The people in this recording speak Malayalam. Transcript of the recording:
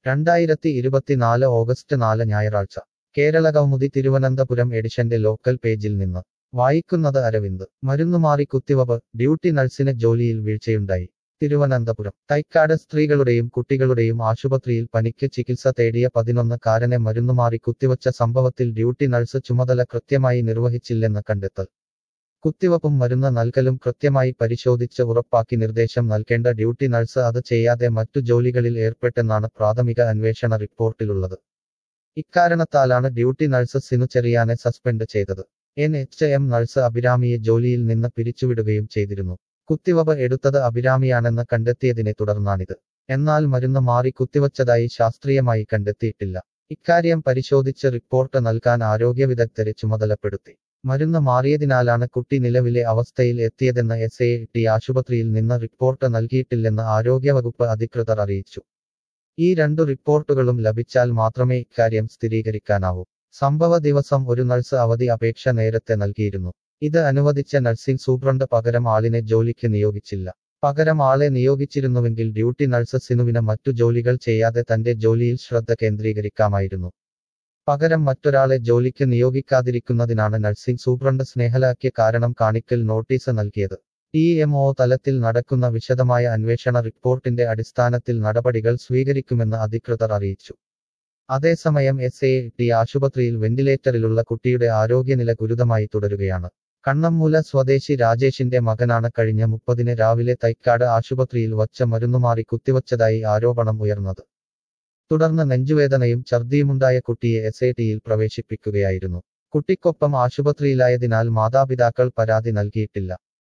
രണ്ടായിരത്തി ഇരുപത്തിനാല് ഓഗസ്റ്റ് നാല് ഞായറാഴ്ച കേരള കൗമുദി തിരുവനന്തപുരം എഡിഷന്റെ ലോക്കൽ പേജിൽ നിന്ന് വായിക്കുന്നത് അരവിന്ദ് മരുന്നുമാറി കുത്തിവപ്പ് ഡ്യൂട്ടി നഴ്സിന് ജോലിയിൽ വീഴ്ചയുണ്ടായി തിരുവനന്തപുരം തൈക്കാട് സ്ത്രീകളുടെയും കുട്ടികളുടെയും ആശുപത്രിയിൽ പനിക്ക് ചികിത്സ തേടിയ പതിനൊന്ന് കാരനെ മരുന്നുമാറി കുത്തിവച്ച സംഭവത്തിൽ ഡ്യൂട്ടി നഴ്സ് ചുമതല കൃത്യമായി നിർവഹിച്ചില്ലെന്ന് കണ്ടെത്തൽ കുത്തിവപ്പും മരുന്ന് നൽകലും കൃത്യമായി പരിശോധിച്ച് ഉറപ്പാക്കി നിർദ്ദേശം നൽകേണ്ട ഡ്യൂട്ടി നഴ്സ് അത് ചെയ്യാതെ മറ്റു ജോലികളിൽ ഏർപ്പെട്ടെന്നാണ് പ്രാഥമിക അന്വേഷണ റിപ്പോർട്ടിലുള്ളത് ഇക്കാരണത്താലാണ് ഡ്യൂട്ടി നഴ്സ് സിനു ചെറിയാനെ സസ്പെൻഡ് ചെയ്തത് എൻ എച്ച് എം നഴ്സ് അഭിരാമിയെ ജോലിയിൽ നിന്ന് പിരിച്ചുവിടുകയും ചെയ്തിരുന്നു കുത്തിവപ്പ് എടുത്തത് അഭിരാമിയാണെന്ന് കണ്ടെത്തിയതിനെ തുടർന്നാണിത് എന്നാൽ മരുന്ന് മാറി കുത്തിവച്ചതായി ശാസ്ത്രീയമായി കണ്ടെത്തിയിട്ടില്ല ഇക്കാര്യം പരിശോധിച്ച് റിപ്പോർട്ട് നൽകാൻ ആരോഗ്യ വിദഗ്ധരെ ചുമതലപ്പെടുത്തി മരുന്ന് മാറിയതിനാലാണ് കുട്ടി നിലവിലെ അവസ്ഥയിൽ എത്തിയതെന്ന് എസ് എ ടി ആശുപത്രിയിൽ നിന്ന് റിപ്പോർട്ട് നൽകിയിട്ടില്ലെന്ന് ആരോഗ്യവകുപ്പ് അധികൃതർ അറിയിച്ചു ഈ രണ്ടു റിപ്പോർട്ടുകളും ലഭിച്ചാൽ മാത്രമേ ഇക്കാര്യം സ്ഥിരീകരിക്കാനാവൂ സംഭവ ദിവസം ഒരു നഴ്സ് അവധി അപേക്ഷ നേരത്തെ നൽകിയിരുന്നു ഇത് അനുവദിച്ച നഴ്സിംഗ് സൂപ്രണ്ട് പകരം ആളിനെ ജോലിക്ക് നിയോഗിച്ചില്ല പകരം ആളെ നിയോഗിച്ചിരുന്നുവെങ്കിൽ ഡ്യൂട്ടി നഴ്സ് സിനുവിന് മറ്റു ജോലികൾ ചെയ്യാതെ തന്റെ ജോലിയിൽ ശ്രദ്ധ കേന്ദ്രീകരിക്കാമായിരുന്നു പകരം മറ്റൊരാളെ ജോലിക്ക് നിയോഗിക്കാതിരിക്കുന്നതിനാണ് നഴ്സിംഗ് സൂപ്രണ്ട് സ്നേഹലാക്ക് കാരണം കാണിക്കൽ നോട്ടീസ് നൽകിയത് ടി എം ഒ തലത്തിൽ നടക്കുന്ന വിശദമായ അന്വേഷണ റിപ്പോർട്ടിന്റെ അടിസ്ഥാനത്തിൽ നടപടികൾ സ്വീകരിക്കുമെന്ന് അധികൃതർ അറിയിച്ചു അതേസമയം എസ് എ ടി ആശുപത്രിയിൽ വെന്റിലേറ്ററിലുള്ള കുട്ടിയുടെ ആരോഗ്യനില ഗുരുതരമായി തുടരുകയാണ് കണ്ണമ്മൂല സ്വദേശി രാജേഷിന്റെ മകനാണ് കഴിഞ്ഞ മുപ്പതിന് രാവിലെ തൈക്കാട് ആശുപത്രിയിൽ വച്ച മരുന്നുമാറി കുത്തിവച്ചതായി ആരോപണം ഉയർന്നത് തുടർന്ന് നെഞ്ചുവേദനയും ഛർദിയുമുണ്ടായ കുട്ടിയെ എസ് എ ടിയിൽ പ്രവേശിപ്പിക്കുകയായിരുന്നു കുട്ടിക്കൊപ്പം ആശുപത്രിയിലായതിനാൽ മാതാപിതാക്കൾ പരാതി നൽകിയിട്ടില്ല